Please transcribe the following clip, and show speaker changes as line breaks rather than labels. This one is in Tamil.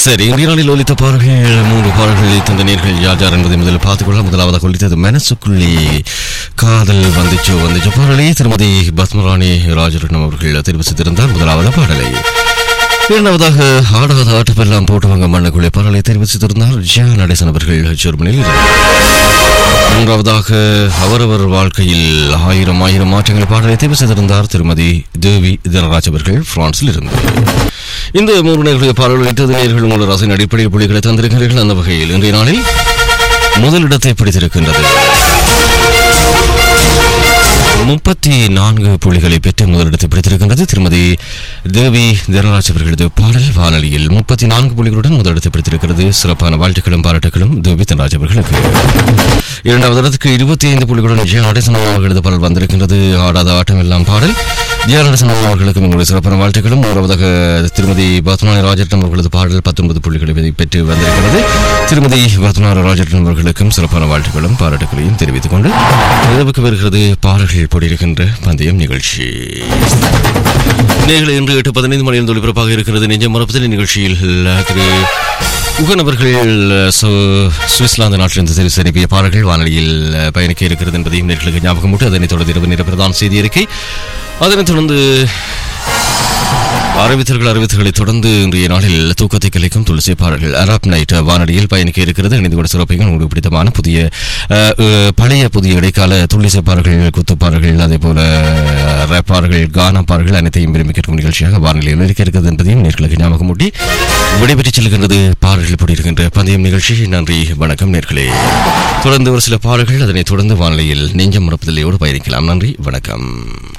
சரி இன்றைய நாளில் ஒலித்த பாடல்கள் மூன்று பாடல்களை தந்த நேர்கள் யார் யார் என்பதை முதலில் பார்த்துக்கொள்ள முதலாவதாக ஒலித்தது மனசுக்குள்ளே காதல் வந்துச்சோ வந்துச்சோ பாடலை திருமதி பத்மராணி ராஜரட்னம் அவர்கள் தெரிவு செய்திருந்தார் முதலாவது பாடலை இரண்டாவதாக ஆடாத ஆட்டமெல்லாம் போட்டுவாங்க மண்ணுக்குள்ளே பாடலை தெரிவு செய்திருந்தார் ஜியா நடேசன் அவர்கள் ஜெர்மனியில் மூன்றாவதாக அவரவர் வாழ்க்கையில் ஆயிரம் ஆயிரம் மாற்றங்கள் பாடலை தேர்வு செய்திருந்தார் திருமதி தேவி தனராஜ் அவர்கள் பிரான்சில் இருந்து இந்த மூன்று நேர்களுடைய பாடல்கள் இட்டது நேர்கள் உங்கள் ரசின் அடிப்படையில் புள்ளிகளை தந்திருக்கிறீர்கள் அந்த வகையில் இன்றைய நாளில் முதலிடத்தை பிடித்திருக்கின்றது முப்பத்தி நான்கு புள்ளிகளை பெற்று முதலிடத்தை பிடித்திருக்கின்றது திருமதி தேவி தனராஜ் அவர்களது பாடல் வானொலியில் முப்பத்தி நான்கு புள்ளிகளுடன் முதலிடத்தை பிடித்திருக்கிறது சிறப்பான வாழ்த்துக்களும் பாராட்டுகளும் தேவி தனராஜ் அவர்களுக்கு இரண்டாவது இடத்துக்கு இருபத்தி ஐந்து புள்ளிகளுடன் ஜெய நடேசன் அவர்களது பாடல் வந்திருக்கின்றது ஆடாத ஆட்டம் எல்லாம் பாடல் ஜெய நடேசன் அவர்களுக்கும் உங்களுடைய சிறப்பான வாழ்த்துக்களும் மூன்றாவதாக திருமதி பத்மநாய ராஜரட்னம் அவர்களது பாடல் பத்தொன்பது புள்ளிகளை பெற்று வந்திருக்கிறது திருமதி பத்மநாய ராஜரட்னம் அவர்களுக்கும் சிறப்பான வாழ்த்துக்களும் பாராட்டுகளையும் தெரிவித்துக் கொண்டு இரவுக்கு வருகிறது பாடல்கள் போட்டிருக்கின்ற பந்தயம் நிகழ்ச்சி நேர்களை இன்று எட்டு பதினைந்து மணியில் ஒளிபரப்பாக இருக்கிறது நெஞ்ச மரப்பதில் நிகழ்ச்சியில் திரு உகன் அவர்கள் சு- சுவிட்சர்லாந்து நாட்டிலிருந்து தெரிவு செய்ய பாடல்கள் வானொலியில் பயணிக்க இருக்கிறது என்பதையும் நேர்களுக்கு ஞாபகம் விட்டு அதனைத் தொடர்ந்து இரவு நேர பிரதான செய்தி அறிக்கை அதனைத் தொடர்ந்து அறிவித்தல்கள் அறிவித்தல்களை தொடர்ந்து இன்றைய நாளில் தூக்கத்தை கலைக்கும் துளசி பாடல்கள் அரப் நைட் வானொலியில் பயணிக்க இருக்கிறது இணைந்து கூட சிறப்பைகள் உங்களுக்கு பிடித்தமான புதிய அஹ், அஹ், பழைய புதிய இடைக்கால துள்ளிசை பாடல்கள் குத்துப்பாடல்கள் அதே போல ரேப் பாடல்கள் கானா பாடல்கள் அனைத்தையும் விரும்பி கேட்கும் நிகழ்ச்சியாக வானொலியில் இருக்க இருக்கிறது என்பதையும் நேர்களுக்கு ஞாபகம் ஊட்டி விடைபெற்றுச் செல்கின்றது பாடல்கள் போட்டிருக்கின்ற பந்தயம் நிகழ்ச்சி நன்றி வணக்கம் நேர்களே தொடர்ந்து ஒரு சில பாடல்கள் அதனைத் தொடர்ந்து வானொலியில் நெஞ்சம் மறப்பதிலையோடு பயணிக்கலாம் நன்றி வணக்கம்